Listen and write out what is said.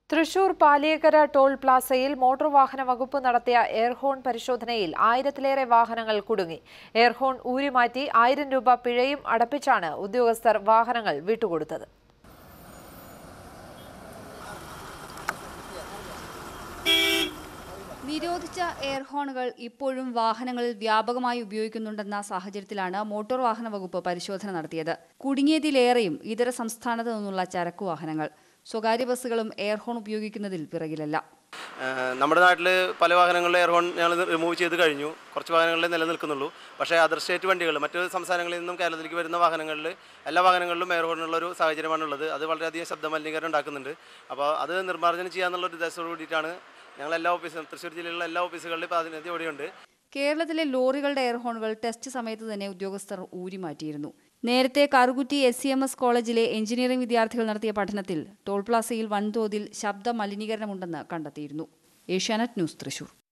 Thrissur Paliyekkara toll പ്ലാസയിൽ motor വാഹന വകുപ്പ് നടത്തിയ എയർഹോൺ പരിശോധനയിൽ ആയിരത്തിലേറെ വാഹനങ്ങൾ കുടുങ്ങി എയർഹോൺ ഊരിമാറ്റി ആയിരം രൂപ പിഴയും അടപ്പിച്ചാണ് ഉദ്യോഗസ്ഥർ വാഹനങ്ങൾ വിട്ടുകൊടുത്തത് നിരോധിച്ച എയർഹോണുകൾ ഇപ്പോഴും വാഹനങ്ങളിൽ വ്യാപകമായി ഉപയോഗിക്കുന്നുണ്ടെന്ന സാഹചര്യത്തിലാണ് മോട്ടോർ വാഹന വകുപ്പ് പരിശോധന നടത്തിയത് കുടുങ്ങിയതിലേറെയും ഇതര സംസ്ഥാനത്തു നിന്നുള്ള ചരക്കു വാഹനങ്ങൾ സ്വകാര്യ ബസ്സുകളും എയർഹോൺ ഉപയോഗിക്കുന്നതിൽ പിറകിലല്ല ഏഹ് നമ്മുടെ നാട്ടിൽ പല വാഹനങ്ങളിലും എയർഹോൺ ഞങ്ങൾ റിമൂവ് ചെയ്ത് കഴിഞ്ഞു കുറച്ച് വാഹനങ്ങളിലേ നിലനിൽക്കുന്നുള്ളൂ പക്ഷേ അതർ സ്റ്റേറ്റ് വണ്ടികൾ മറ്റ് സംസ്ഥാനങ്ങളിൽ നിന്നും കേരളത്തിലേക്ക് വരുന്ന വാഹനങ്ങളിൽ എല്ലാ വാഹനങ്ങളിലും എയർഹോണുള്ള ഒരു സാഹചര്യമാണുള്ളത് അത് വളരെയധികം ശബ്ദ മലിനീകരണം ഉണ്ടാക്കുന്നുണ്ട് അപ്പോൾ അത് നിർമ്മാർജ്ജനം ചെയ്യാന്നുള്ള ഒരു ഉദ്ദേശത്തോടു കൂടിയിട്ടാണ് ഞങ്ങൾ എല്ലാ ഓഫീസും തൃശ്ശൂർ ജില്ലയിലുള്ള എല്ലാ ഓഫീസുകളിലും പ്രാതിനിധ്യം ഇവിടെയുണ്ട് കേരളത്തിലെ ലോറികളുടെ എയർഹോണുകൾ ടെസ്റ്റ് സമയത്ത് തന്നെ ഉദ്യോഗസ്ഥർ ഊരിമാറ്റിയിരുന്നു നേരത്തെ Karukutty S C M S കോളേജിലെ എഞ്ചിനീയറിംഗ് വിദ്യാർത്ഥികൾ നടത്തിയ പഠനത്തിൽ ടോൾ പ്ലാസയിൽ വൻതോതിൽ ശബ്ദ മലിനീകരണമുണ്ടെന്ന് കണ്ടെത്തിയിരുന്നു ഏഷ്യാനെറ്റ് ന്യൂസ് തൃശൂർ